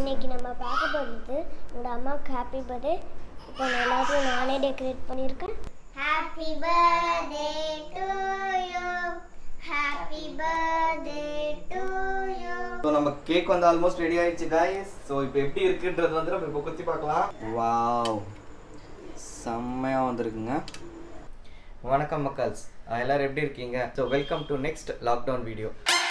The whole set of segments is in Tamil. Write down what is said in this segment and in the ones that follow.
இன்னைக்கு நம்ம பார்க்க போகிறது என்னோட அம்மாவுக்கு ஹாப்பி பர்த்டே இப்போ நான் எல்லாத்தையும் நானே டெக்கரேட் பண்ணியிருக்கேன் happy birthday to you happy birthday to you so நம்ம கேக் வந்து ஆல்மோஸ்ட் ரெடி ஆயிடுச்சு காய்ஸ் ஸோ இப்போ எப்படி இருக்குன்றது வந்து நம்ம இப்போ குத்தி பார்க்கலாம் வாவ் செம்மையாக வந்திருக்குங்க வணக்கம் மக்கள்ஸ் எல்லாரும் எப்படி இருக்கீங்க so welcome to next lockdown video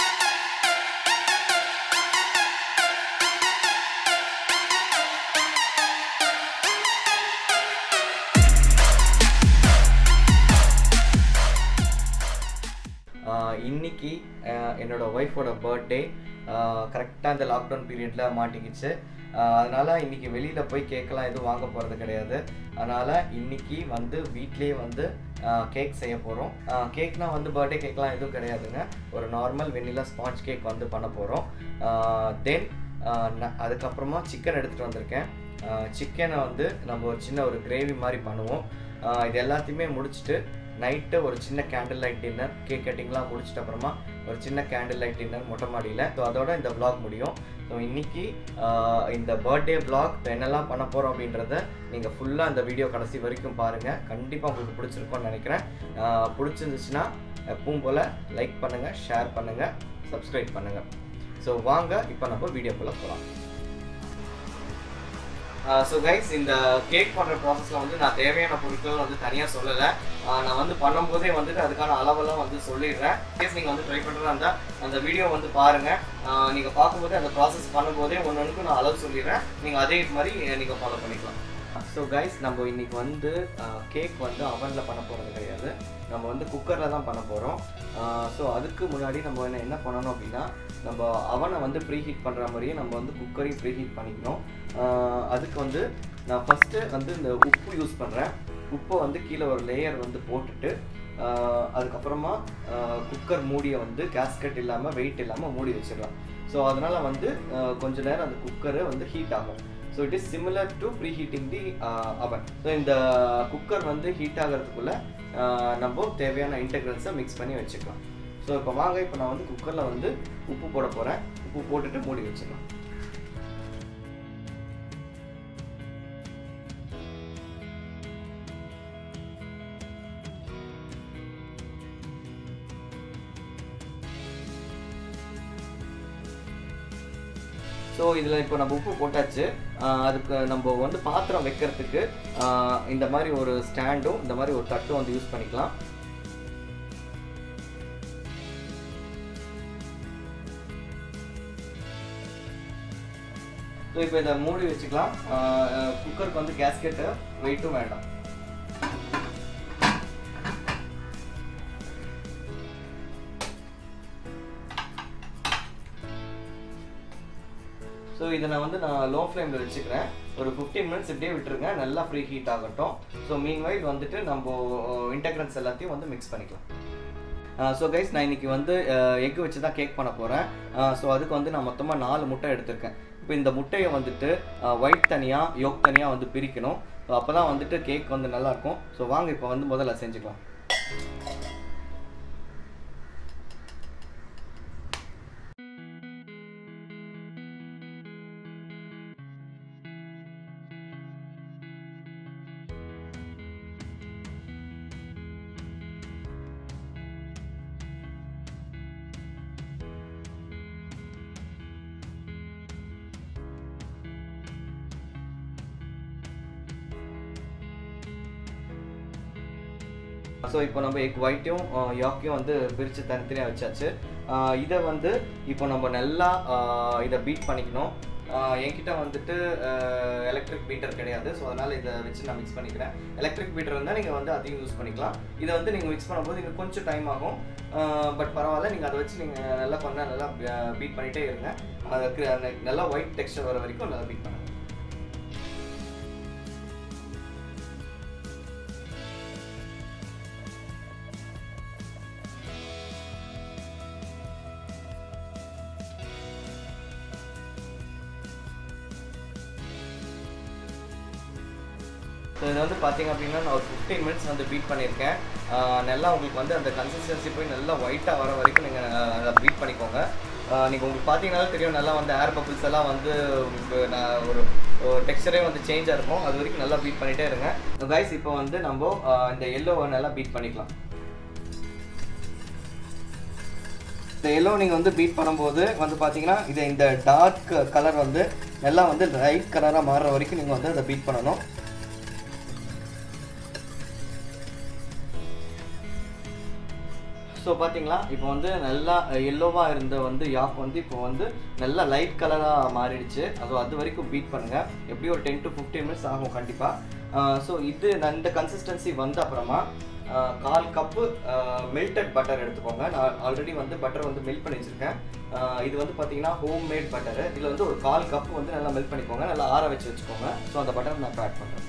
ah இன்னைக்கு ஆஹ் என்னோட ஒய்ஃபோட பர்த்டே கரெக்டாக இந்த லாக்டவுன் பீரியடில் மாட்டிக்கிச்சு ஆஹ் அதனால இன்னைக்கு வெளியில் போய் கேக்கெல்லாம் எதுவும் வாங்க போகிறது கிடையாது அதனால் இன்னைக்கு வந்து வீட்லேயே வந்து கேக் செய்ய போகிறோம் கேக்னால் வந்து பர்த்டே கேக்லாம் எதுவும் கிடையாதுங்க ஒரு நார்மல் வெண்ணிலா ஸ்பாஞ்ச் கேக் வந்து பண்ண போகிறோம் தென் அதுக்கப்புறமா சிக்கன் எடுத்துகிட்டு வந்திருக்கேன் சிக்கனை வந்து நம்ம ஒரு சின்ன ஒரு கிரேவி மாதிரி பண்ணுவோம் ஆஹ் இது எல்லாத்தையுமே முடிச்சுட்டு நைட்டு ஒரு சின்ன கேண்டில் லைட் டின்னர் கேக் கட்டிங்லாம் முடிச்சிட்ட அப்புறமா ஒரு சின்ன கேண்டில் லைட் டின்னர் மொட்டை மாடியில் ஸோ அதோட இந்த vlog முடியும் ஸோ இன்னைக்கு ஆஹ் இந்த பர்த்டே vlog இப்போ என்னெல்லாம் பண்ண போகிறோம் அப்படின்றத நீங்கள் ஃபுல்லாக இந்த வீடியோ கடைசி வரைக்கும் பாருங்கள் கண்டிப்பாக உங்களுக்கு பிடிச்சிருக்கும்னு நினைக்கிறேன் ஆஹ் பிடிச்சிருந்துச்சுன்னா எப்பவும் போல் லைக் பண்ணுங்கள் ஷேர் பண்ணுங்கள் சப்ஸ்கிரைப் பண்ணுங்கள் ஸோ வாங்க இப்போ நம்ம வீடியோக்குள்ளே போகலாம் ஸோ கைஸ் இந்த கேக் பண்ணுற ப்ராசஸில் வந்து நான் தேவையான பொருட்கள் வந்து தனியாக சொல்லலை ஆஹ் நான் வந்து பண்ணும்போதே வந்துட்டு அதுக்கான அளவெல்லாம் வந்து சொல்லிடுறேன் கேஸ் நீங்கள் வந்து ட்ரை பண்ணுறதா இருந்தால் அந்த வீடியோ வந்து பாருங்கள் நீங்கள் பார்க்கும்போதே அந்த ப்ராசஸ் பண்ணும்போதே ஒன்று ஒன்றுக்கு நான் அளவு சொல்லிடுறேன் நீங்கள் அதே மாதிரி நீங்கள் ஃபாலோ பண்ணிக்கலாம் ஸோ கைஸ் நம்ம இன்னைக்கு வந்து கேக் வந்து அவனில் பண்ண போகிறது கிடையாது நம்ம வந்து குக்கரில் தான் பண்ண போகிறோம் ஸோ அதுக்கு முன்னாடி நம்ம என்ன என்ன பண்ணணும் அப்படின்னா நம்ம அவனை வந்து ப்ரீ ஹீட் பண்ணுற மாதிரியே நம்ம வந்து குக்கரையும் ப்ரீ ஹீட் பண்ணிக்கணும் ஆஹ் அதுக்கு வந்து நான் ஃபஸ்ட்டு வந்து இந்த உப்பு யூஸ் பண்ணுறேன் உப்பை வந்து கீழே ஒரு லேயர் வந்து போட்டுட்டு ஆஹ் அதுக்கப்புறமா குக்கர் மூடியை வந்து கேஸ்கட் இல்லாமல் வெயிட் இல்லாமல் மூடி வச்சிடலாம் ஸோ அதனால் வந்து ஆஹ் கொஞ்ச நேரம் அந்த குக்கரு வந்து ஹீட் ஆகும் so it is similar to preheating the oven so இந்த குக்கர் வந்து ஹீட் ஆகிறதுக்குள்ள ஆஹ் நம்ம தேவையான இன்டெக்ரல்ஸை மிக்ஸ் பண்ணி வச்சுக்கலாம் ஸோ இப்போ வாங்க இப்போ நான் வந்து குக்கரில் வந்து உப்பு போட போகிறேன் உப்பு போட்டுட்டு மூடி வச்சிடலாம் ஸோ இதில் இப்போ நம்ம உப்பு போட்டாச்சு ஆஹ் அதுக்கு நம்ம வந்து பாத்திரம் வைக்கிறதுக்கு ஆஹ் இந்த மாதிரி ஒரு ஸ்டாண்டும் இந்த மாதிரி ஒரு தட்டும் வந்து யூஸ் பண்ணிக்கலாம் ஸோ இப்போ இதை மூடி வச்சுக்கலாம் குக்கருக்கு வந்து கேஸ்கெட்டு வெயிட்டும் வேண்டாம் ஸோ இதை நான் வந்து நான் லோ ஃப்ளேமில் வச்சுக்கிறேன் ஒரு ஃபிஃப்டீன் மினிட்ஸ் இப்படியே விட்டுருங்க நல்லா ப்ரீ ஹீட் ஆகட்டும் ஸோ மீன் வைல் வந்துட்டு நம்ம இன்டெக்ரன்ஸ் எல்லாத்தையும் வந்து மிக்ஸ் பண்ணிக்கலாம் ஸோ கைஸ் நான் இன்னைக்கு வந்து எக் வச்சு தான் கேக் பண்ண போகிறேன் ஸோ அதுக்கு வந்து நான் மொத்தமாக நாலு முட்டை எடுத்திருக்கேன் இப்போ இந்த முட்டையை வந்துட்டு ஒயிட் தனியாக யோக் தனியாக வந்து பிரிக்கணும் ஸோ அப்போ தான் வந்துட்டு கேக் வந்து நல்லாயிருக்கும் ஸோ வாங்க இப்போ வந்து முதல்ல செஞ்சுக்கலாம் ஸோ இப்போ நம்ம எக் ஒயிட்டையும் யாக்கையும் வந்து பிரித்து தனித்தனியாக வச்சாச்சு ஆஹ் இதை வந்து இப்போ நம்ம நல்லா ஆஹ் இதை பீட் பண்ணிக்கணும் ஆஹ் என்கிட்ட வந்துட்டு எலக்ட்ரிக் பீட்டர் கிடையாது ஸோ அதனால் இதை வச்சு நான் மிக்ஸ் பண்ணிக்கிறேன் எலக்ட்ரிக் பீட்டர் இருந்தால் நீங்கள் வந்து அதையும் யூஸ் பண்ணிக்கலாம் இதை வந்து நீங்கள் மிக்ஸ் பண்ணும்போது இன்னும் கொஞ்சம் டைம் ஆகும் பட் பரவாயில்ல நீங்கள் அதை வச்சு நீங்கள் நல்லா பண்ண நல்லா பீட் பண்ணிகிட்டே இருங்க அதுக்கு அந்த நல்லா ஒயிட் டெக்ஸ்டர் வர வரைக்கும் நல்லா பீட் பண்ணுங்க ஸோ இது வந்து பார்த்தீங்க அப்படின்னா நான் ஒரு ஃபிஃப்டீன் மினிட்ஸ் வந்து பீட் பண்ணியிருக்கேன் ஆஹ் நல்லா உங்களுக்கு வந்து அந்த கன்சிஸ்டன்சி போய் நல்லா ஒயிட்டாக வர வரைக்கும் நீங்கள் அதை பீட் பண்ணிக்கோங்க நீங்கள் உங்களுக்கு பார்த்தீங்கன்னாலும் தெரியும் நல்லா வந்து ஏர் பபிள்ஸ் எல்லாம் வந்து உங்களுக்கு நான் ஒரு டெக்ஸ்டரே வந்து சேஞ்சாக இருக்கும் அது வரைக்கும் நல்லா பீட் பண்ணிகிட்டே இருங்க கைஸ் இப்போ வந்து நம்ம ஆஹ் இந்த எல்லோவை நல்லா பீட் பண்ணிக்கலாம் இந்த எல்லோ நீங்கள் வந்து பீட் பண்ணும்போது வந்து பார்த்தீங்கன்னா இது இந்த டார்க் கலர் வந்து நல்லா வந்து லைட் கலராக மாறுற வரைக்கும் நீங்கள் வந்து அதை பீட் பண்ணணும் ஸோ பார்த்தீங்களா இப்போ வந்து நல்லா எல்லோவாக இருந்த வந்து யாக் வந்து இப்போ வந்து நல்லா லைட் கலராக மாறிடுச்சு அது அது வரைக்கும் பீட் பண்ணுங்கள் எப்படியும் ஒரு டென் டு ஃபிஃப்டீன் மினிட்ஸ் ஆகும் கண்டிப்பாக ஸோ இது நான் இந்த கன்சிஸ்டன்சி வந்த அப்புறமா ஆஹ் கால் கப்பு மெல்டட் பட்டர் எடுத்துக்கோங்க நான் ஆல்ரெடி வந்து பட்டர் வந்து மெல்ட் பண்ணி வச்சுருக்கேன் ஆஹ் இது வந்து பார்த்தீங்கன்னா ஹோம் மேட் பட்டர் இதில் வந்து ஒரு கால் கப் வந்து நல்லா மெல்ட் பண்ணிக்கோங்க நல்லா ஆற வச்சு வச்சுக்கோங்க ஸோ அந்த பட்டர் நான் இப்போ ஆட் பண்ணுறேன்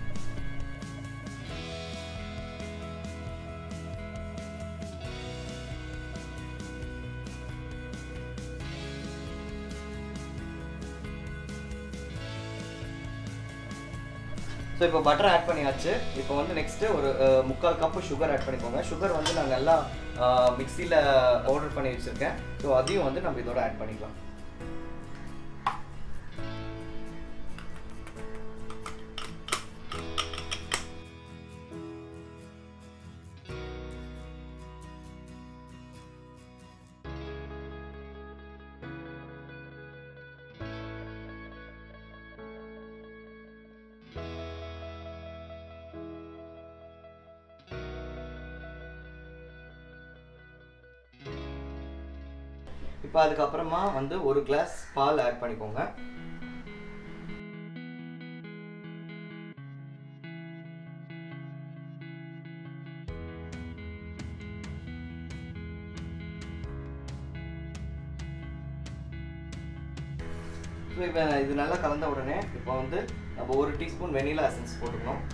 ஸோ இப்போ பட்டர் ஆட் பண்ணியாச்சு இப்போ வந்து நெக்ஸ்ட்டு ஒரு அஹ், முக்கால் கப்பு சுகர் ஆட் பண்ணிக்கோங்க சுகர் வந்து நான் நல்லா மிக்சியில் ஆர்டர் பண்ணி வச்சுருக்கேன் ஸோ அதையும் வந்து நம்ம இதோட ஆட் பண்ணிக்கலாம் இப்போ அதுக்கப்புறமா வந்து ஒரு கிளாஸ் பால் ஆட் பண்ணிக்கோங்க ஸோ இப்போ இது நல்லா கலந்த உடனே இப்போ வந்து நம்ம ஒரு டீஸ்பூன் வெனிலா எசன்ஸ் போட்டுக்கணும்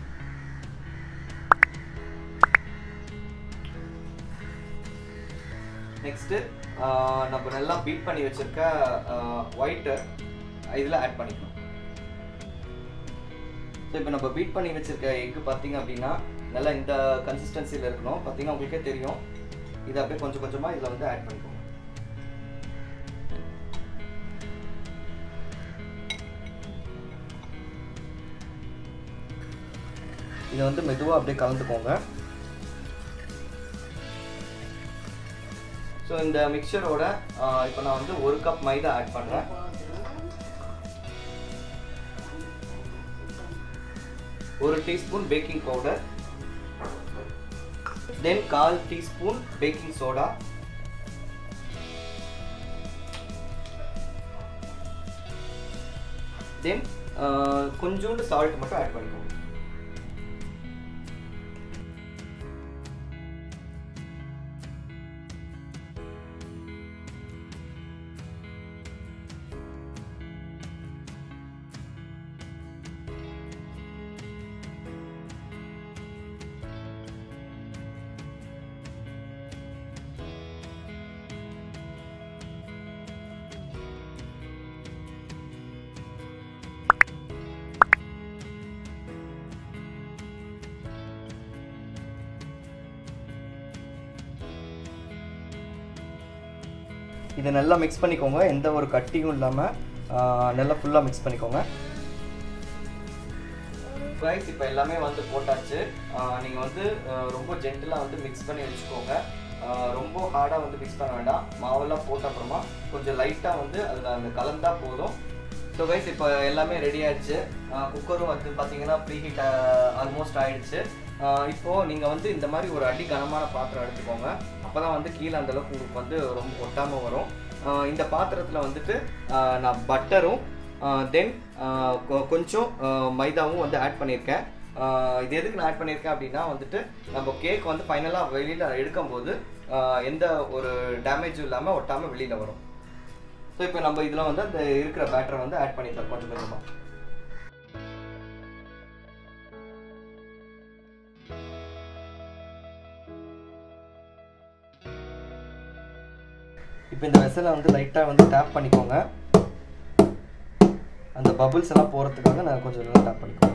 நெக்ஸ்ட்டு நம்ம நல்லா பீட் பண்ணி வச்சிருக்க ஒயிட்டு இதில் ஆட் பண்ணிக்கணும் ஸோ இப்போ நம்ம பீட் பண்ணி வச்சிருக்க எக்கு பார்த்தீங்க அப்படின்னா நல்லா இந்த கன்சிஸ்டன்சியில் இருக்கணும் பார்த்தீங்கன்னா உங்களுக்கே தெரியும் இதை அப்படியே கொஞ்சம் கொஞ்சமாக இதில் வந்து ஆட் பண்ணிக்கோங்க இதை வந்து மெதுவாக அப்படியே கலந்துக்கோங்க ஸோ இந்த மிக்சரோட இப்போ நான் வந்து ஒரு கப் மைதா ஆட் பண்ணுறேன் ஒரு டீஸ்பூன் பேக்கிங் பவுடர் தென் கால் டீஸ்பூன் பேக்கிங் சோடா தென் கொஞ்சோண்டு சால்ட் மட்டும் ஆட் பண்ணிக்கோங்க இதை நல்லா மிக்ஸ் பண்ணிக்கோங்க எந்த ஒரு கட்டியும் இல்லாமல் நல்லா ஃபுல்லாக மிக்ஸ் பண்ணிக்கோங்க ரைஸ் இப்போ எல்லாமே வந்து போட்டாச்சு நீங்கள் வந்து ஆஹ் ரொம்ப ஜென்டிலாக வந்து மிக்ஸ் பண்ணி வச்சுக்கோங்க ஆஹ் ரொம்ப ஹார்டாக வந்து மிக்ஸ் பண்ண வேண்டாம் மாவெல்லாம் போட்ட அப்புறமா கொஞ்சம் லைட்டாக வந்து அதில் அந்த கலந்தா போதும் ஸோ கைஸ் இப்போ எல்லாமே ரெடி ஆயிடுச்சு குக்கரும் வந்து பார்த்தீங்கன்னா ப்ரீ ஹீட் ஆல்மோஸ்ட் ஆயிடுச்சு ஆஹ் இப்போ நீங்கள் வந்து இந்த மாதிரி ஒரு அடி கனமான பாத்திரம் எடுத்துக்கோங்க அப்போ தான் வந்து கீழே அந்த அளவுக்கு உங்களுக்கு வந்து ரொம்ப ஒட்டாமல் வரும் ஆஹ் இந்த பாத்திரத்தில் வந்துட்டு ஆஹ் நான் பட்டரும் தென் கொஞ்சம் ஆஹ் மைதாவும் வந்து ஆட் பண்ணியிருக்கேன் ஆஹ் இது எதுக்கு நான் ஆட் பண்ணியிருக்கேன் அப்படின்னா வந்துட்டு நம்ம கேக் வந்து ஃபைனலாக வெளியில் எடுக்கும்போது ஆஹ் எந்த ஒரு டேமேஜும் இல்லாமல் ஒட்டாமல் வெளியில் வரும் ஸோ இப்போ நம்ம இதில் வந்து அந்த இருக்கிற பேட்டரை வந்து ஆட் பண்ணிக்கலாம் கொஞ்சம் கொஞ்சமாக இப்போ இந்த வெசலை வந்து லைட்டாக வந்து டேப் பண்ணிக்கோங்க அந்த பபுள்ஸ் எல்லாம் போகிறதுக்காக நான் கொஞ்சம் நல்லா டேப் பண்ணிக்கோங்க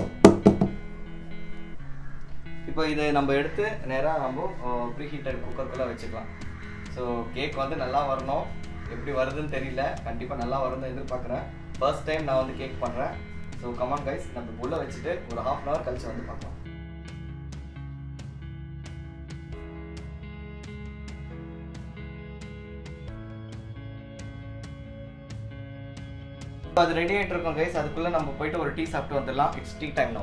இப்போ இதை நம்ம எடுத்து நேராக நம்ம ப்ரீ ஹீட்டட் குக்கருக்குள்ளே வச்சுக்கலாம் ஸோ கேக் வந்து நல்லா வரணும் எப்படி வருதுன்னு தெரியல கண்டிப்பாக நல்லா வரும்னு எதிர்பார்க்குறேன் ஃபர்ஸ்ட் டைம் நான் வந்து கேக் பண்ணுறேன் ஸோ கமான் கைஸ் நம்ம உள்ள வச்சுட்டு ஒரு ஹாஃப் அன் ஹவர் கழிச்சு வந்து பார்க்கலாம் இப்போ அது ரெடி ஆகிட்டு இருக்கோம் கைஸ் அதுக்குள்ளே நம்ம போயிட்டு ஒரு டீ சாப்பிட்டு வந்துடலாம் it's tea time no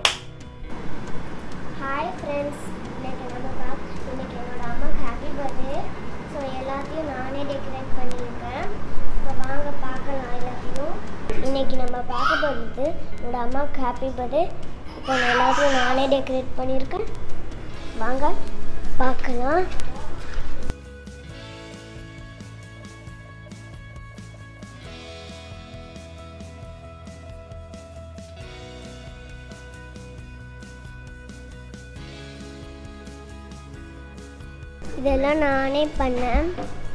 hi friends இன்னைக்கு நம்ம பார்க்க இன்னைக்கு என்னோட அம்மாக்கு ஹாப்பி பர்த்டே ஸோ எல்லாத்தையும் நானே டெக்கரேட் பண்ணியிருக்கேன் இப்போ வாங்க பார்க்கலாம் எல்லாத்தையும் இன்னைக்கு நம்ம பார்க்க போகிறது என்னோட அம்மாவுக்கு ஹாப்பி பர்த்டே இப்போ நான் எல்லாத்தையும் நானே டெக்கரேட் பண்ணியிருக்கேன் வாங்க பார்க்கலாம் இதெல்லாம் நானே பண்ணேன்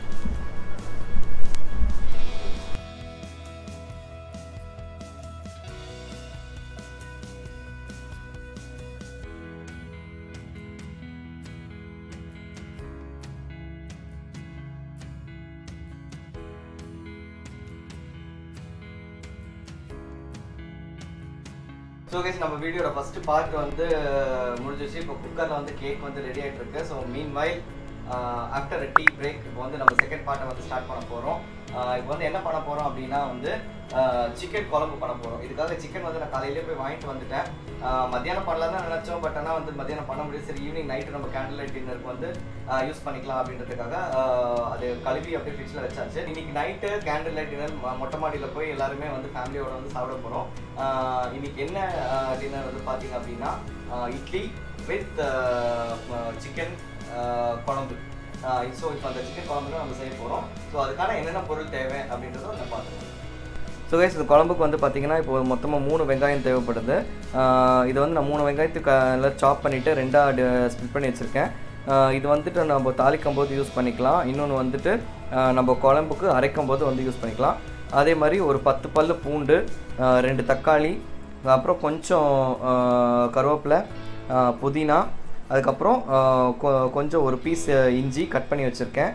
ஸோ கைஸ் நம்ம வீடியோட ஃபர்ஸ்ட் பார்ட் வந்து முடிஞ்சிச்சு இப்போ குக்கரில் வந்து கேக் வந்து ரெடி ஆகிட்டு இருக்கு so meanwhile after tea break இப்போ வந்து நம்ம செகண்ட் பார்ட்டை வந்து ஸ்டார்ட் பண்ண போகிறோம் இப்போ வந்து என்ன பண்ண போகிறோம் அப்படின்னா வந்து சிக்கன் குழம்பு பண்ண போகிறோம் இதுக்காக சிக்கன் வந்து நான் காலையிலே போய் வாங்கிட்டு வந்துட்டேன் ஆஹ் மத்தியானம் பண்ணலாம் தான் நினச்சோம் பட் ஆனால் வந்து மத்தியானம் பண்ண முடியும் சரி ஈவினிங் நைட்டு நம்ம கேண்டில் லைட் டின்னருக்கு வந்து யூஸ் பண்ணிக்கலாம் அப்படின்றதுக்காக ஆஹ் அது கழுவி அப்படியே ஃப்ரிட்ஜில் வச்சாச்சு இன்னைக்கு நைட்டு கேண்டில் லைட் டின்னர் மொட்டை மாடியில் போய் எல்லாருமே வந்து ஃபேமிலியோட வந்து சாப்பிட போகிறோம் இன்னைக்கு என்ன டின்னர் வந்து பார்த்தீங்க அப்படின்னா ஆஹ் இட்லி வித் சிக்கன் குழம்பு ஸோ இப்போ அந்த சிக்கன் குழம்பு தான் நம்ம செய்ய போகிறோம் ஸோ அதுக்கான என்னென்ன பொருள் தேவை அப்படின்றத நம்ம பார்த்துக்கலாம் ஸோ கைஸ் இந்த குழம்புக்கு வந்து பார்த்தீங்கன்னா இப்போ மொத்தமாக மூணு வெங்காயம் தேவைப்படுது ஆஹ் இது வந்து நான் மூணு வெங்காயத்துக்கு எல்லாம் சாப் பண்ணிவிட்டு ரெண்டாக ஸ்ப்ளிட் பண்ணி வச்சுருக்கேன் ஆஹ் இது வந்துட்டு நம்ம தாளிக்கும் போது யூஸ் பண்ணிக்கலாம் இன்னொன்று வந்துட்டு ஆஹ் நம்ம குழம்புக்கு அரைக்கும் போது வந்து யூஸ் பண்ணிக்கலாம் அதே மாதிரி ஒரு பத்து பல்லு பூண்டு ஆஹ் ரெண்டு தக்காளி அப்புறம் கொஞ்சம் ஆஹ் கருவேப்பிலை ஆஹ் புதினா அதுக்கப்புறம் ஆஹ் கொ- கொஞ்சம் ஒரு பீஸ் இஞ்சி கட் பண்ணி வச்சுருக்கேன்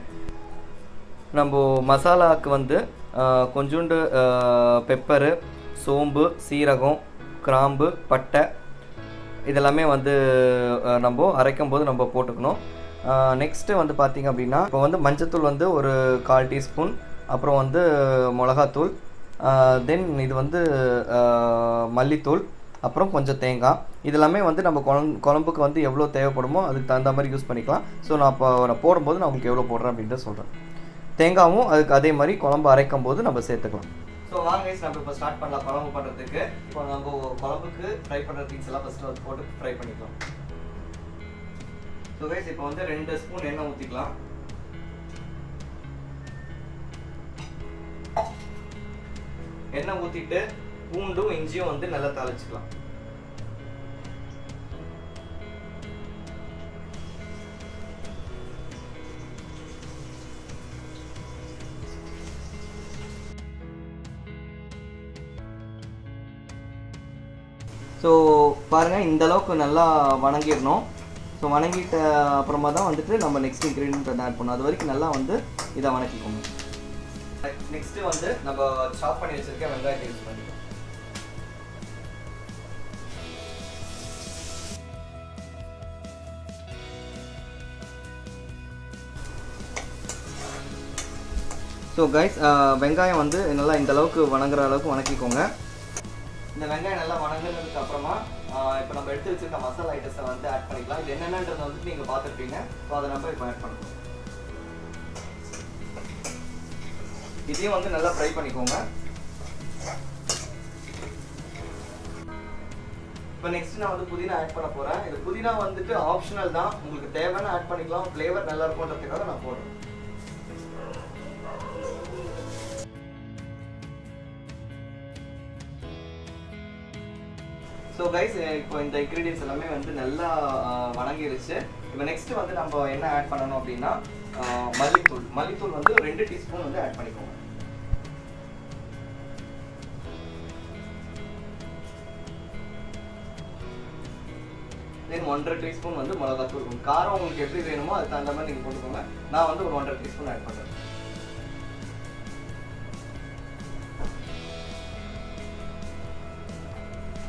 நம்ம மசாலாவுக்கு வந்து ஆஹ், கொஞ்சோண்டு பெப்பரு சோம்பு சீரகம் கிராம்பு பட்டை இதெல்லாமே வந்து ஆஹ், நம்ம அரைக்கும் போது நம்ம போட்டுக்கணும் நெக்ஸ்ட்டு வந்து பார்த்திங்க அப்படின்னா இப்போ வந்து மஞ்சத்தூள் வந்து ஒரு கால் டீஸ்பூன் அப்புறம் வந்து மிளகாத்தூள் தென் இது வந்து ஆஹ், மல்லித்தூள் அப்புறம் கொஞ்சம் தேங்காய் இதெல்லாமே வந்து நம்ம குழம்பு குழம்புக்கு வந்து எவ்வளோ தேவைப்படுமோ அதுக்கு தகுந்த மாதிரி யூஸ் பண்ணிக்கலாம் ஸோ நான் இப்போ நான் போடும்போது நான் உங்களுக்கு எவ்வளோ போடுறேன் அப்படின்ட்டு சொல்கிறேன் தேங்காவும் அதுக்கு அதே மாதிரி குழம்பு அரைக்கும் போது நம்ம சேர்த்துக்கலாம் ஸோ வாங்க guys, நம்ம இப்போ ஸ்டார்ட் பண்ணலாம் குழம்பு பண்ணுறதுக்கு இப்போ நம்ம குழம்புக்கு ஃப்ரை பண்ணுற திங்ஸ் எல்லாம் ஃபஸ்ட்டு வந்து போட்டு ஃப்ரை பண்ணிக்கலாம் ஸோ கைஸ் இப்போ வந்து ரெண்டு ஸ்பூன் எண்ணெய் ஊற்றிக்கலாம் எண்ணெய் ஊற்றிட்டு பூண்டும் இஞ்சியும் வந்து நல்லா தாளிச்சுக்கலாம் ஸோ பாருங்கள் இந்த அளவுக்கு நல்லா வணங்கிடணும் ஸோ வணங்கிட்ட அப்புறமா தான் வந்துட்டு நம்ம நெக்ஸ்ட் இன்க்ரீடியன்ட் வந்து ஆட் பண்ணணும் அது வரைக்கும் நல்லா வந்து இதை வணக்கிக்கோங்க நெக்ஸ்ட்டு வந்து நம்ம சாப் பண்ணி வச்சிருக்க வெங்காயத்தை யூஸ் பண்ணிக்கலாம் ஸோ கைஸ் வெங்காயம் வந்து நல்லா இந்த அளவுக்கு வணங்குற அளவுக்கு வணக்கிக்கோங்க இந்த வெங்காயம் நல்லா வணங்குனதுக்கு அப்புறமா இப்போ நம்ம எடுத்து வச்சிருக்க மசாலா ஐட்டஸை வந்து ஆட் பண்ணிக்கலாம் இது என்னென்னன்றதை வந்துட்டு நீங்கள் பார்த்துருப்பீங்க ஸோ அதை நம்ம இப்போ ஆட் பண்ணுறோம் இதையும் வந்து நல்லா ஃப்ரை பண்ணிக்கோங்க இப்போ நெக்ஸ்ட் நான் வந்து புதினா ஆட் பண்ண போகிறேன் இது புதினா வந்துட்டு ஆப்ஷனல் தான் உங்களுக்கு தேவைன்னு ஆட் பண்ணிக்கலாம் ஃப்ளேவர் நல்லா இருக்கும்ன்றதுக்காக நான் போடுறேன் ஸோ கைஸ் இப்போ இந்த இன்க்ரீடியன்ஸ் எல்லாமே வந்து நல்லா ஆஹ், வணங்கிருச்சு இப்போ நெக்ஸ்ட் வந்து நம்ம என்ன ஆட் பண்ணணும் அப்படின்னா ஆஹ், மல்லித்தூள் மல்லித்தூள் வந்து ரெண்டு டீஸ்பூன் வந்து ஆட் பண்ணிக்கோங்க தென் ஒன்றரை டீஸ்பூன் வந்து மிளகாத்தூள் உங்க காரம் உங்களுக்கு எப்படி வேணுமோ அதுக்கு தகுந்த மாதிரி நீங்கள் போட்டுக்கோங்க நான் வந்து ஒரு ஒன்றரை டீஸ்பூன் ஆட் பண்ணுறேன்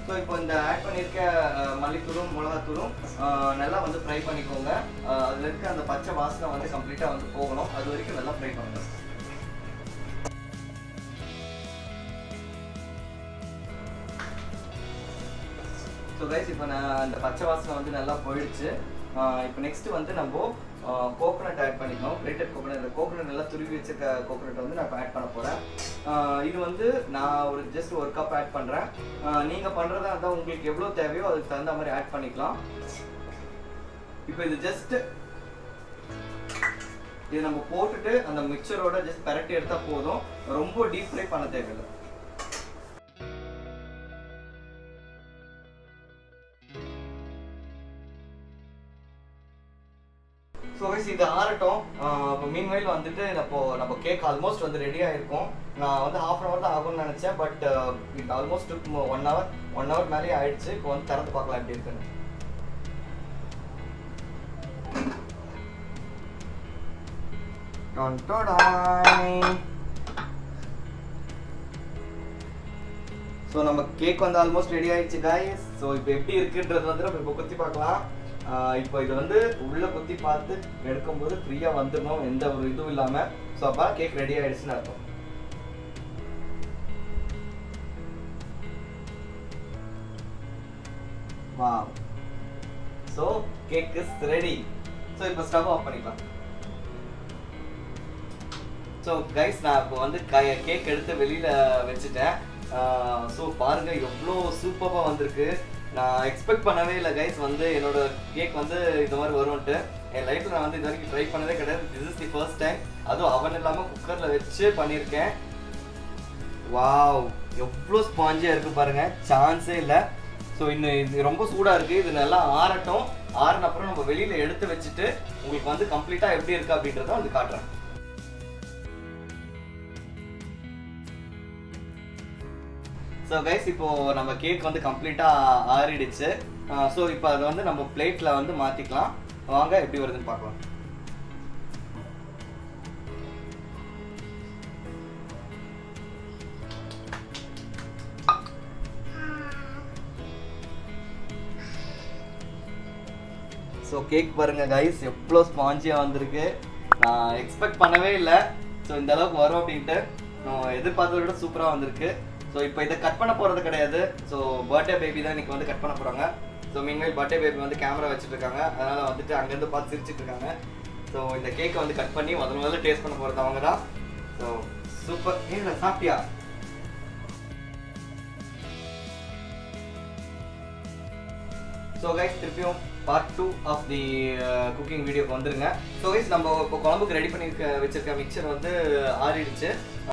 ஸோ இப்போ இந்த ஆட் பண்ணியிருக்க அஹ், மல்லித்தூளும் மிளகாத்தூளும் அஹ், நல்லா வந்து ஃப்ரை பண்ணிக்கோங்க அஹ், அதுல இருக்க அந்த பச்சை வாசனை வந்து கம்ப்ளீட்டாக வந்து போகணும் அது வரைக்கும் நல்லா ஃப்ரை பண்ணுங்க ஸோ கைஸ் இப்போ நான் அந்த பச்சை வாசனை வந்து நல்லா போயிடுச்சு இப்போ நெக்ஸ்ட் வந்து நம்ம கோகோனட் ஆட் பண்ணிக்கணும் கிரேட்டட் கோகோனட் இந்த கோகோனட் நல்லா துருவி வச்சிருக்க கோகோனட் வந்து நான் இப்போ ஆட் பண்ண போகிறேன் இது வந்து நான் ஒரு ஜஸ்ட் ஒரு கப் ஆட் பண்ணுறேன் நீங்கள் பண்ணுறதா இருந்தால் உங்களுக்கு எவ்வளோ தேவையோ அதுக்கு தகுந்த மாதிரி ஆட் பண்ணிக்கலாம் இப்போ இது ஜஸ்ட் இது நம்ம போட்டுட்டு அந்த மிக்சரோட ஜஸ்ட் பரட்டி எடுத்தா போதும் ரொம்ப டீப் ஃப்ரை பண்ண தேவையில்லை ஸோ கைஸ் இது ஆறட்டும் இப்போ மீன்வைல் வந்துட்டு இப்போ நம்ம கேக் ஆல்மோஸ்ட் வந்து ரெடி ஆயிருக்கும் நான் வந்து ஹாஃப் அன் ஹவர் தான் ஆகும்னு நினச்சேன் பட் இது almost one hour one hour மேலேயே ஆயிடுச்சு இப்போ வந்து திறந்து பார்க்கலாம் எப்படி இருக்குன்னு Dun, dun, dun. ஸோ நம்ம கேக் வந்து ஆல்மோஸ்ட் ரெடி ஆயிடுச்சு காய்ஸ் ஸோ இப்போ எப்படி இருக்குன்றது வந்து நம்ம இப்போ குத்தி பார்க்கலாம் ஆஹ் இப்போ இது வந்து உள்ள குத்தி பார்த்து எடுக்கும்போது ஃப்ரீயாக வந்துடணும் எந்த ஒரு இதுவும் இல்லாமல் ஸோ அப்போ கேக் ரெடி ஆயிடுச்சுன்னு அர்த்தம் வா so cake is ready so இப்போ ஸ்டவ் ஆஃப் பண்ணிக்கலாம் ஸோ கைஸ் நான் இப்போ வந்து கேக் எடுத்து வெளியில் வச்சுட்டேன் ஸோ பாருங்க எவ்வளோ சூப்பராக வந்திருக்கு நான் எக்ஸ்பெக்ட் பண்ணவே இல்லை கைஸ் வந்து என்னோட கேக் வந்து இந்த மாதிரி வரும்ன்ட்டு என் லைஃப்பில் நான் வந்து இது வரைக்கும் ட்ரை பண்ணதே கிடையாது this is the first time அதுவும் அவன் இல்லாமல் குக்கரில் வச்சு பண்ணியிருக்கேன் வாவ் எவ்வளோ ஸ்பாஞ்சியாக இருக்குது பாருங்க சான்ஸே இல்லை ஸோ இன்னும் இது ரொம்ப சூடாக இருக்குது இது நல்லா ஆறட்டும் ஆறின அப்புறம் நம்ம வெளியில் எடுத்து வச்சுட்டு உங்களுக்கு வந்து கம்ப்ளீட்டாக எப்படி இருக்குது அப்படின்றத வந்து காட்டுறேன் ஸோ கைஸ் இப்போ நம்ம கேக் வந்து கம்ப்ளீட்டாக ஆறிடுச்சு ஸோ இப்போ அதை வந்து நம்ம பிளேட்டில் வந்து மாற்றிக்கலாம் வாங்க எப்படி வருதுன்னு பார்க்கலாம் ஸோ கேக் பாருங்க கைஸ் எவ்வளோ ஸ்பாஞ்சியாக வந்திருக்கு நான் எக்ஸ்பெக்ட் பண்ணவே இல்லை ஸோ இந்த அளவுக்கு வரும் அப்படின்ட்டு நான் எதிர்பார்த்ததை விட சூப்பராக வந்திருக்கு ஸோ இப்போ இதை கட் பண்ண போகிறது கிடையாது ஸோ பர்த்டே பேபி தான் இன்னைக்கு வந்து கட் பண்ண போகிறாங்க ஸோ மீன்வேல் பர்த்டே பேபி வந்து கேமரா வச்சுட்டு இருக்காங்க அதனால் வந்துட்டு அங்கேருந்து பார்த்து சிரிச்சிட்டு இருக்காங்க ஸோ இந்த கேக்கை வந்து கட் பண்ணி முதல்ல முதல்ல டேஸ்ட் பண்ண போகிறது அவங்க தான் ஸோ சூப்பர் ஏன் சாப்பிட்டியா ஸோ கைஸ் திருப்பியும் part two of the cooking வீடியோக்கு வந்துருங்க ஸோ கைஸ் நம்ம இப்போ குழம்புக்கு ரெடி பண்ணியிருக்க வச்சிருக்க மிக்சர் வந்து ஆறிடுச்சு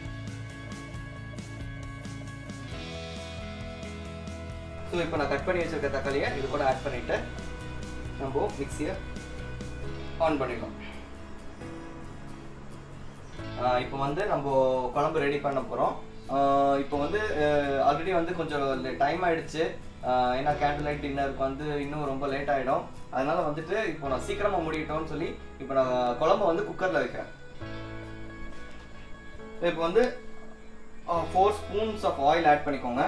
ஸோ இப்போ நான் கட் பண்ணி வச்சிருக்க தக்காளியை இது கூட ஆட் பண்ணிட்டு நம்ம மிக்சியை ஆன் பண்ணிடலாம் இப்போ வந்து நம்ம குழம்பு ரெடி பண்ண போகிறோம் இப்போ வந்து ஆல்ரெடி வந்து கொஞ்சம் டைம் ஆயிடுச்சு ஆஹ் ஏன்னா கேண்டில் லைட் டின்னருக்கு வந்து இன்னும் ரொம்ப லேட் ஆகிடும் அதனால வந்துட்டு இப்போ நான் சீக்கிரமாக முடியட்டோம்னு சொல்லி இப்போ நான் குழம்பு வந்து குக்கரில் வைக்கிறேன் இப்போ வந்து four spoons of oil add பண்ணிக்கோங்க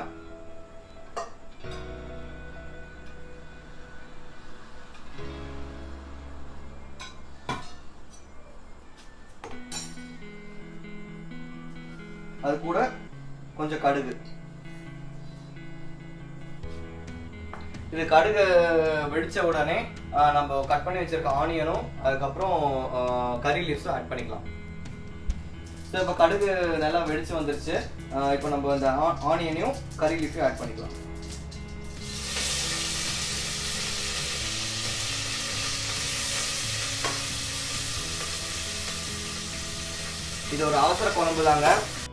அது கூட கொஞ்சம் கடுகு இது கடுகு வெடிச்ச உடனே ஆஹ் நம்ம கட் பண்ணி வச்சிருக்க ஆனியனும் அதுக்கப்புறம் கறி லீவ்ஸும் ஆட் பண்ணிக்கலாம் ஸோ இப்போ கடுகு நல்லா வெடிச்சு வந்துருச்சு ஆஹ் இப்போ நம்ம இந்த ஆனியனையும் கறி லீஃபையும் ஆட் பண்ணிக்கலாம் இது ஒரு அவசர குழம்பு தாங்க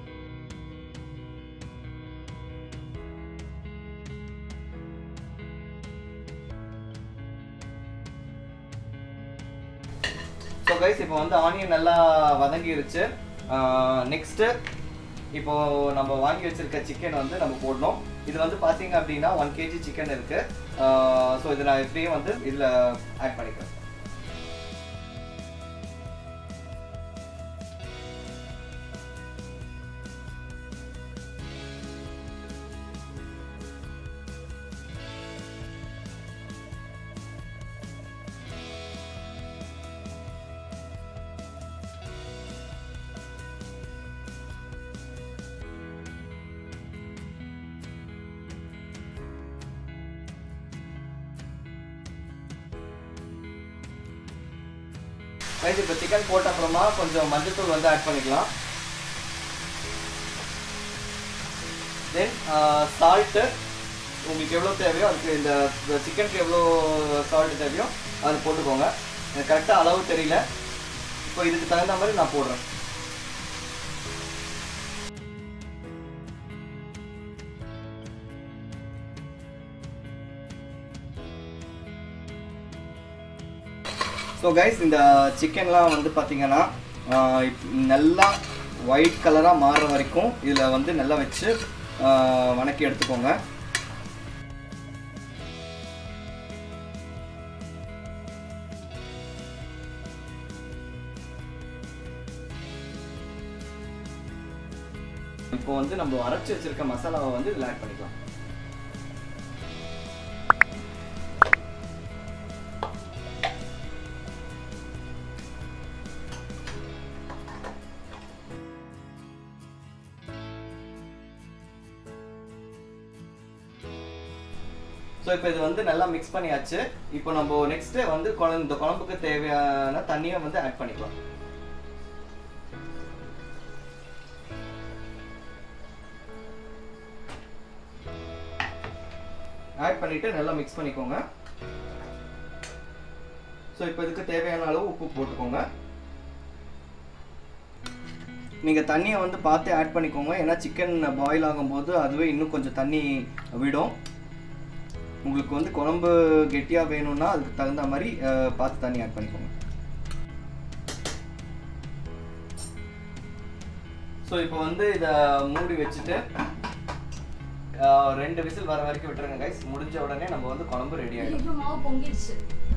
ஸோ கைஸ் இப்போ வந்து ஆனியன் நல்லா வதங்கிருச்சு நெக்ஸ்ட்டு இப்போ நம்ம வாங்கி வச்சிருக்க சிக்கன் வந்து நம்ம போடணும் இது வந்து பார்த்தீங்க அப்படின்னா ஒன் கேஜி சிக்கன் இருக்கு ஸோ இதை நான் எப்படியே வந்து இதில் ஆட் பண்ணிக்கிறேன் ரைட் இப்போ சிக்கன் போட்ட அப்புறமா கொஞ்சம் மஞ்சத்தூள் வந்து ஆட் பண்ணிக்கலாம் தென் சால்ட்டு உங்களுக்கு எவ்வளோ தேவையோ அதுக்கு இந்த சிக்கனுக்கு எவ்வளோ சால்ட் தேவையோ அது போட்டுக்கோங்க எனக்கு கரெக்டாக அளவு தெரியல இப்போ இதுக்கு தகுந்த மாதிரி நான் போடுறேன் ஸோ கைஸ் இந்த சிக்கன்லாம் வந்து பார்த்தீங்கன்னா ஆஹ் இப்- நல்லா ஒயிட் கலராக மாறுற வரைக்கும் இதில் வந்து நல்லா வச்சு ஆஹ் வணக்கி எடுத்துக்கோங்க இப்போ வந்து நம்ம அரைச்சி வச்சிருக்க மசாலாவை வந்து இதில் ஆட் பண்ணிக்கலாம் ஸோ இப்போ இது வந்து நல்லா மிக்ஸ் பண்ணியாச்சு இப்போ நம்ம நெக்ஸ்ட் வந்து குழம்பு இந்த குழம்புக்கு தேவையான தண்ணியை வந்து ஆட் பண்ணிக்கலாம் ஆட் பண்ணிட்டு நல்லா மிக்ஸ் பண்ணிக்கோங்க ஸோ இப்போ இதுக்கு தேவையான அளவு உப்பு போட்டுக்கோங்க நீங்கள் தண்ணியை வந்து பார்த்து ஆட் பண்ணிக்கோங்க ஏன்னா சிக்கன் பாயில் ஆகும்போது அதுவே இன்னும் கொஞ்சம் தண்ணி விடும் உங்களுக்கு வந்து குழம்பு கெட்டியாக வேணும்னா அதுக்கு தகுந்த மாதிரி அஹ், பார்த்து தண்ணி ஆட் பண்ணிக்கோங்க ஸோ இப்போ வந்து இதை மூடி வச்சுட்டு அஹ், ரெண்டு விசில் வர வரைக்கும் விட்டுருங்க கைஸ் முடிஞ்ச உடனே நம்ம வந்து குழம்பு ரெடி ஆகிடும் ஐயோ, மாவு பொங்கிடுச்சு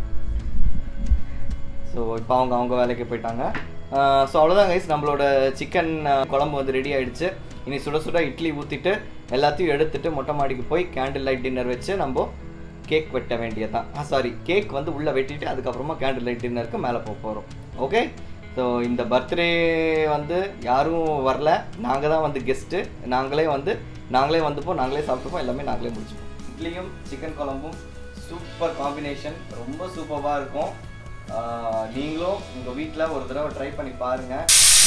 ஸோ இப்போ அவங்க அவங்க வேலைக்கு போயிட்டாங்க ஸோ அவ்வளோதான் கைஸ் நம்மளோட சிக்கன் குழம்பு வந்து ரெடி ஆயிடுச்சு இனி சுட சுட இட்லி ஊற்றிட்டு எல்லாத்தையும் எடுத்துட்டு மொட்டை மாடிக்கு போய் கேண்டில் லைட் டின்னர் வச்சு நம்ம கேக் வெட்ட வேண்டியதான் ஆ சாரி கேக் வந்து உள்ளே வெட்டிட்டு அதுக்கப்புறமா கேண்டில் லைட் டின்னருக்கு மேலே போக போகிறோம் ஓகே ஸோ இந்த பர்த்டே வந்து யாரும் வரல நாங்கள் தான் வந்து கெஸ்ட்டு நாங்களே வந்து நாங்களே வந்துப்போம் நாங்களே சாப்பிட்டுப்போம் எல்லாமே நாங்களே முடிச்சுப்போம் இட்லியும் சிக்கன் குழம்பும் சூப்பர் காம்பினேஷன் ரொம்ப சூப்பராக இருக்கும் ஆஹ் நீங்களும் உங்கள் வீட்டில் ஒரு தடவை ட்ரை பண்ணி பாருங்கள்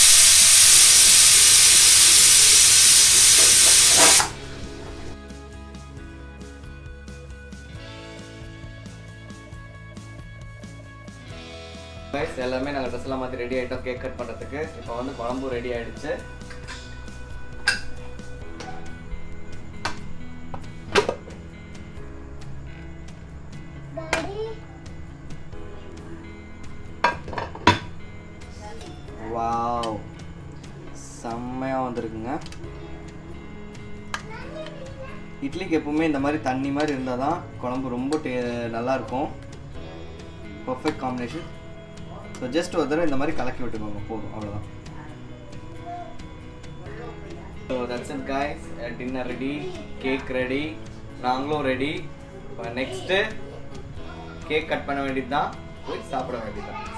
கைஸ் எல்லாமே நாங்கள் ட்ரெஸ் எல்லாம் மாற்றி ரெடி ஆகிட்டோம் கேக் கட் பண்ணுறதுக்கு இப்போ வந்து குழம்பும் ரெடி ஆயிடுச்சு டாடி வாவ் செம்மையாக வந்திருக்குங்க இட்லிக்கு எப்பவுமே இந்த மாதிரி தண்ணி மாதிரி இருந்தால் தான் குழம்பு ரொம்ப டே நல்லா இருக்கும் பர்ஃபெக்ட் காம்பினேஷன் ஸோ ஜஸ்ட் ஒரு தடவை இந்த மாதிரி கலக்கி விட்டுக்கோங்க போதும் அவ்வளோதான் so that's it guys dinner ready cake ready நாங்களும் ரெடி இப்போ நெக்ஸ்ட்டு கேக் கட் பண்ண வேண்டியது தான் போய் சாப்பிட வேண்டியது தான்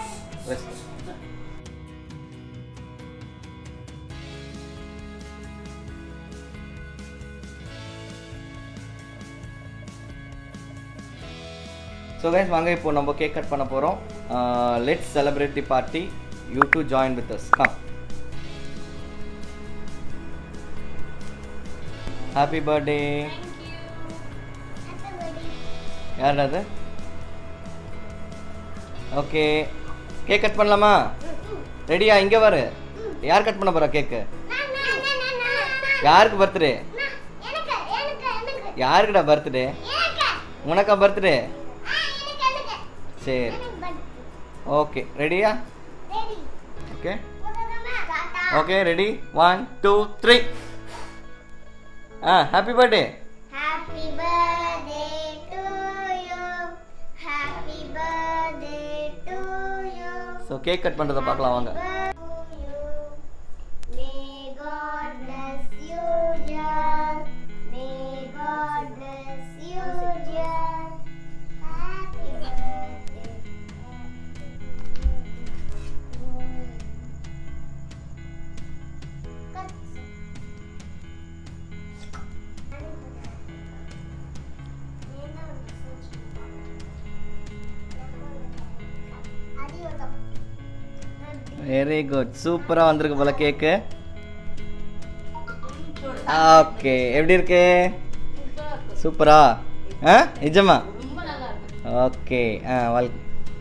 ஸோ கைஸ் வாங்க இப்போ நம்ம கேக் கட் பண்ண போகிறோம் let's celebrate the party you to join with us come happy birthday யார் அது ஓகே கேக் கட் பண்ணலாமா ரெடியா இங்கே வரு யார் கட் பண்ண போகிறா கேக்கு யாருக்கு பர்த்டே எனக்கு எனக்கு எனக்கு யாருக்குடா பர்த்டே எனக்கு உனக்கா பர்த்டே ஆ எனக்கு எனக்கு சரி எனக்கு பட் ஓகே ரெடியா ரெடி ஓகே போதுமா டாடா okay ready one two three ஆ happy birthday happy birthday to you happy birthday to you so cake cut பண்ணுறதை பார்க்கலாம் வாங்க May God bless you, dear. May God bless you, dear. Happy birthday. Very good சூப்பராக வந்திருக்கு போல கேக்கு ஓகே எப்படி இருக்கு சூப்பரா ஆ நிஜமா ஓகே ஆ வல்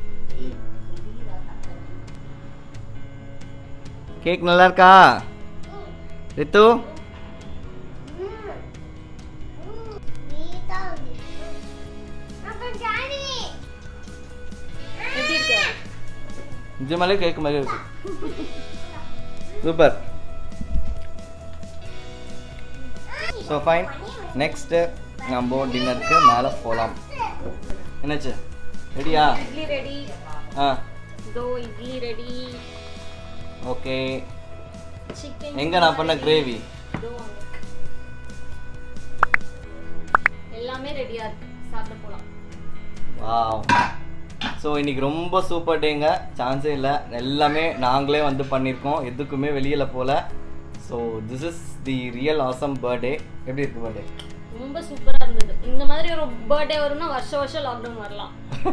கேக் நல்லா இருக்கா ரித்து நீட்டா வந்து அப்புறம் ஜானி எப்படி இருக்கு நிஜமாலே கேக் மாதிரி இருக்கு சூப்பர் ஸோ ஃபைன் நெக்ஸ்ட்டு நம்ம டின்னருக்கு மேலே போகலாம் என்னாச்சு ரெடியா இட்லி ரெடி ஆ தோ இட்லி ரெடி ஓகே சிக்கன் எங்கே நான் பண்ண கிரேவி தோ அங்க. எல்லாமே ரெடியா இருக்கு சாப்பிட போலாம் வாவ் ஸோ இன்னைக்கு ரொம்ப சூப்பர் டேங்க சான்ஸே இல்லை எல்லாமே நாங்களே வந்து பண்ணியிருக்கோம் எதுக்குமே வெளியில் போகல so this is the real awesome birthday எப்படி இருக்கு பர்த்டே ரொம்ப சூப்பரா இருந்தது இந்த மாதிரி ஒரு பர்த்டே வரும்னா வருஷம் வருஷம் லாக்டவுன் வரலாம்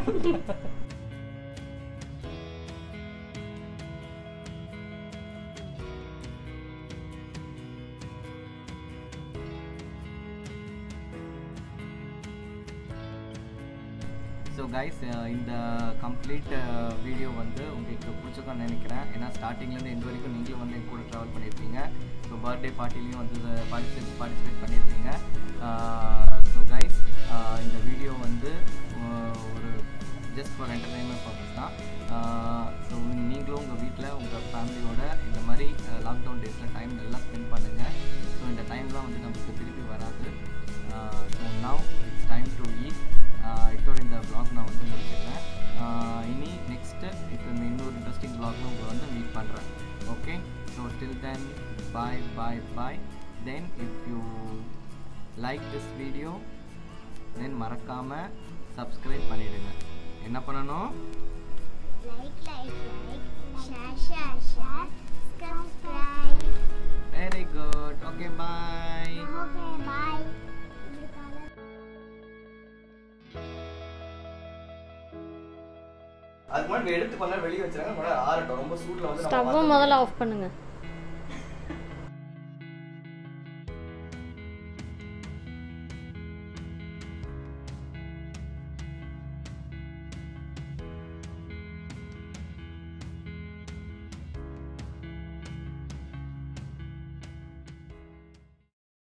ஸோ கைஸ் இந்த கம்ப்ளீட் வீடியோ வந்து உங்களுக்கு பிடிச்சிருக்கும்னு நினைக்கிறேன் ஏன்னா ஸ்டார்டிங்லேருந்து எந்த வரைக்கும் நீங்களும் வந்து என் கூட ட்ராவல் பண்ணியிருப்பீங்க ஸோ பர்த்டே பார்ட்டிலையும் வந்து பார்ட்டிசிபேட் பார்ட்டிசிபேட் பண்ணியிருப்பீங்க ஸோ கைஸ் இந்த வீடியோ வந்து uh, ஒரு ஜஸ்ட் ஃபார் என்டர்டைன்மெண்ட் பர்பஸ் தான் ஸோ நீங்களும் உங்கள் வீட்டில் உங்கள் ஃபேமிலியோட இந்த மாதிரி லாக்டவுன் டேஸில் டைம் நல்லா ஸ்பெண்ட் பண்ணுங்கள் ஸோ இந்த டைம்லாம் வந்து நமக்கு திருப்பி வராது so now it's time to eat இதோட இந்த vlog நான் வந்து முடிச்சிடுறேன் ஆஹ் இனி நெக்ஸ்ட்டு இப்போ இந்த இன்னொரு இன்ட்ரெஸ்டிங் vlogல உங்களை வந்து மீட் பண்ணுறேன் okay so till then bye bye bye then if you like this video then மறக்காமல் சப்ஸ்கிரைப் பண்ணிடுங்க என்ன பண்ணணும் like like like share share share subscribe very good okay bye okay bye அதுக்கு முன்னாடி எடுத்து பண்ண வெளியே வச்சுருங்க ஆறட்டும் ரொம்ப சூட்டில் வந்து நம்ம ஸ்டவ்வும் முதல்ல ஆஃப் பண்ணுங்க